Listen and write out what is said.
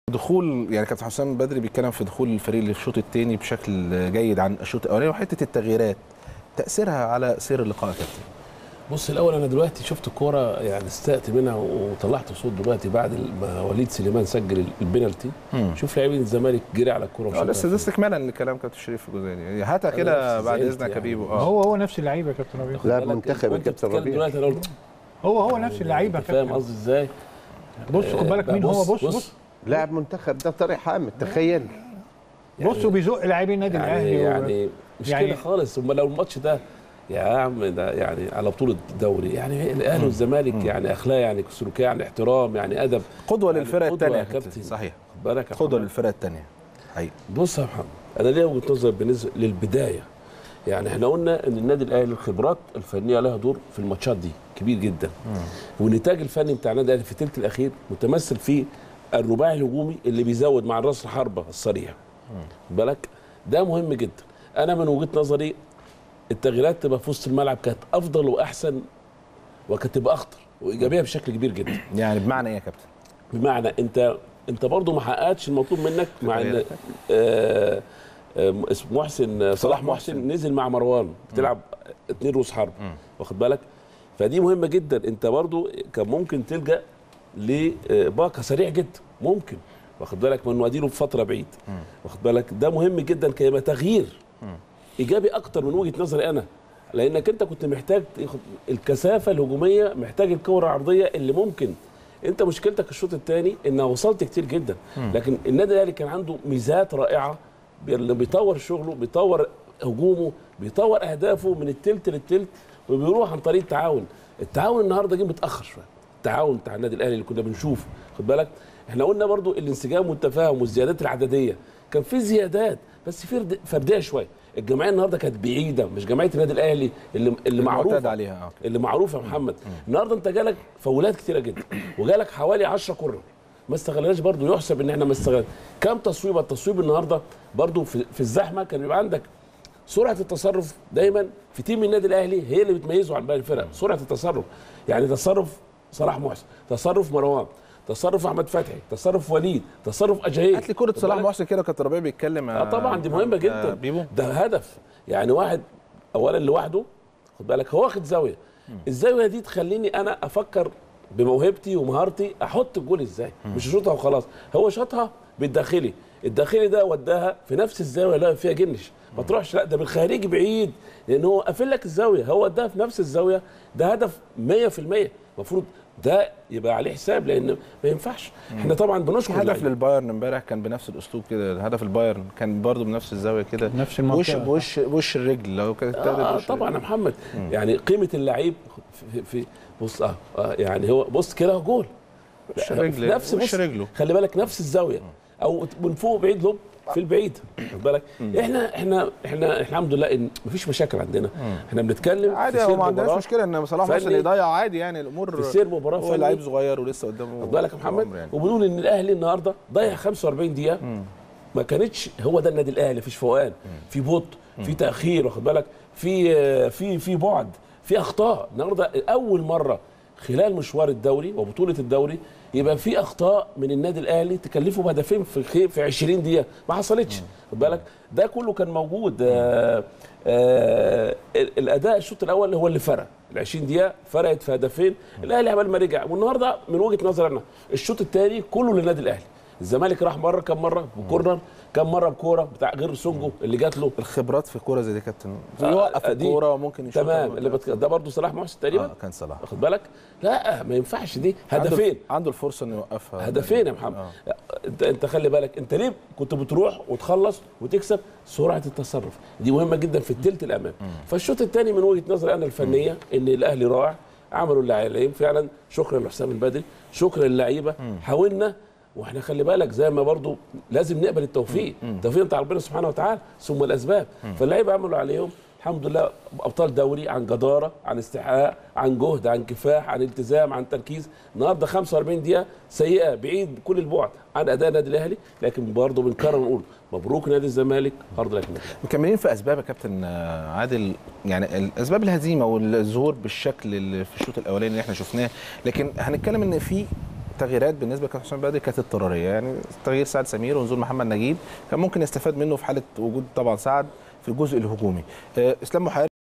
دخول يعني كابتن حسام بدري بيتكلم في دخول الفريق للشوط الثاني بشكل جيد عن الشوط الاولاني وحته التغييرات تاثيرها على سير اللقاء يا كابتن بص الاول انا دلوقتي شفت الكوره يعني استأت منها وطلعت صوت دلوقتي بعد ما وليد سليمان سجل البنالتي شوف لاعبين الزمالك جري على الكوره اه وشاطها لسه ده فين. استكمالا لكلام كابتن شريف الجزائري هاتها أنا كده نفسي بعد زعلت اذنك يا يعني. بيبو اه هو هو نفس اللعيبه يا كابتن ربيع واخد لاعب بالك؟ منتخب وأنت الكابتن بتتكلم ربيع. دلوقتي انا قلت هو هو نفس اللعيبه يا أنت فاهم كابتن قصدي ازاي؟ بص خد بالك آه، مين هو بص بص لاعب منتخب ده طارق حامد تخيل بص وبيزق لاعبين النادي يعني الاهلي و- يعني مش يعني- كده خالص امال لو الماتش ده يا عم ده يعني على بطوله الدوري يعني الاهلي والزمالك يعني اخلاق يعني سلوكيه يعني احترام يعني ادب قدوه يعني للفرق قدوة الثانيه يا يا كابتن كابتن. صحيح خد بالك يا قدوه محمد. للفرق الثانيه حقيقي بص يا محمد انا ليا وجهه نظر بالنسبه للبدايه يعني احنا قلنا ان النادي الاهلي الخبرات الفنيه لها دور في الماتشات دي كبير جدا والنتاج الفني بتاع النادي الاهلي في الثلث الاخير متمثل في الرباعي الهجومي اللي بيزود مع الراس الحربه الصريح خد بالك ده مهم جدا انا من وجهه نظري التغييرات تبقى في وسط الملعب كانت افضل واحسن وكانت تبقى اخطر وايجابيه بشكل كبير جدا يعني بمعنى ايه يا كابتن؟ بمعنى انت انت برضه ما حققتش المطلوب منك مع ان تغييرات. آه، آه، اسمه محسن صلاح صلاح محسن محسن. نزل مع مروان بتلعب اتنين روس حرب واخد بالك فدي مهمه جدا انت برضه كان ممكن تلجا لباكا سريع جدا ممكن واخد بالك من اديله بفتره بعيد واخد بالك ده مهم جدا كيبقى تغيير ايجابي اكتر من وجهه نظري انا لانك انت كنت محتاج تاخد الكثافه الهجوميه محتاج الكره العرضيه اللي ممكن انت مشكلتك الشوط الثاني ان وصلت كتير جدا لكن النادي الاهلي كان عنده ميزات رائعه بي- اللي بيطور شغله بيطور هجومه بيطور اهدافه من التلت للتلت وبيروح عن طريق التعاون التعاون النهارده جه متاخر شويه التعاون بتاع النادي الاهلي اللي كنا بنشوفه خد بالك احنا قلنا برضو الانسجام والتفاهم والزيادات العدديه كان في زيادات بس في فرد- فرديه شويه الجمعيه النهارده كانت بعيده مش جمعيه النادي الاهلي اللي اللي المعتاد معروفه عليها اه اللي معروف يا محمد النهارده انت جالك فاولات كتيره جدا وجالك حوالي 10 كره ما استغلناش برضو يحسب ان احنا ما استغلنا كام تصويبه التصويب النهارده برضو في, في الزحمه كان بيبقى عندك سرعه التصرف دايما في تيم النادي الاهلي هي اللي بتميزه عن باقي الفرق سرعه التصرف يعني تصرف صلاح محسن تصرف مروان تصرف احمد فتحي تصرف وليد تصرف اجاهيل هات لي كره صلاح محسن كده كابتن ربيع بيتكلم اه طبعا دي مهمه آه، جدا بيبو ده هدف يعني واحد اولا لوحده خد بالك هو واخد زاويه الزاويه دي تخليني انا افكر بموهبتي ومهارتي احط الجول ازاي مش اشوطها وخلاص هو شاطها بالداخلي الداخلي ده وداها في نفس الزاويه اللي واقف فيها جنش ما تروحش لا ده بالخارجي بعيد لان هو قافل لك الزاويه هو وداها في نفس الزاويه ده هدف 100% المفروض ده يبقى عليه حساب لان ما ينفعش احنا طبعا بنشكر هدف اللعيبة. للبايرن امبارح كان بنفس الاسلوب كده هدف البايرن كان برضه بنفس الزاويه كده نفس وش المنطقه وش وش الرجل لو كانت اتاخدت آه بوش طبعا يا الرجل. محمد يعني قيمه اللعيب في, في بص آه, اه يعني هو بص كده جول وش لا، رجل نفس وش بص رجله خلي بالك نفس الزاويه او من فوق بعيد لوب في البعيد خد بالك احنا احنا احنا الحمد لله ان مفيش مشاكل عندنا احنا بنتكلم عادي في هو سير ما عندناش مباراة، مشكله ان صلاح فني. محسن يضيع عادي يعني الامور في سير مباراه هو فني. لعيب صغير ولسه قدامه خد بالك يا محمد عمر يعني. وبنقول ان الاهلي النهارده ضيع 45 دقيقه ما كانتش هو ده النادي الاهلي مفيش فوقان في بطء في تاخير واخد بالك في في في بعد في اخطاء النهارده اول مره خلال مشوار الدوري وبطوله الدوري يبقى في اخطاء من النادي الاهلي تكلفه بهدفين في خي- في 20 دقيقه ما حصلتش خد بالك ده كله كان موجود آه آه ال- الاداء الشوط الاول هو اللي فرق ال 20 دقيقه فرقت في هدفين الاهلي عمال ما رجع والنهارده من وجهه نظري انا الشوط الثاني كله للنادي الاهلي الزمالك راح مره كم مره بكورنر كم مره بكوره بتاع غير سونجو اللي جات له الخبرات في كوره زي دي كابتن آه، يوقف آه، دي الكوره وممكن يشوط تمام اللي بتك... ده برضه صلاح محسن تقريبا آه كان صلاح واخد بالك لا ما ينفعش دي عنده- هدفين عنده الفرصه انه يوقفها هدفين يا محمد آه. انت انت خلي بالك انت ليه كنت بتروح وتخلص وتكسب سرعه التصرف دي مهمه جدا في الثلث الامامي فالشوط الثاني من وجهه نظري انا الفنيه ان الاهلي رائع عملوا اللي عليهم فعلا شكرا لحسام البدري شكرا للعيبه حاولنا واحنا خلي بالك زي ما برضو لازم نقبل التوفيق التوفيق بتاع ربنا سبحانه وتعالى ثم الاسباب فاللعيبه عملوا عليهم الحمد لله ابطال دوري عن جداره عن استحقاق عن جهد عن كفاح عن التزام عن تركيز النهارده 45 دقيقه سيئه بعيد كل البعد عن اداء النادي الاهلي لكن برضه بنكرر ونقول مبروك نادي الزمالك هارد لك النادي الأهلي. مكملين في اسباب يا كابتن آه، عادل يعني اسباب الهزيمه والظهور بالشكل اللي في الشوط الاولاني اللي احنا شفناه لكن هنتكلم ان في التغييرات بالنسبه لكابتن حسام بدري كانت اضطراريه يعني تغيير سعد سمير ونزول محمد نجيب كان ممكن يستفاد منه في حاله وجود طبعا سعد في الجزء الهجومي آه، اسلام محارب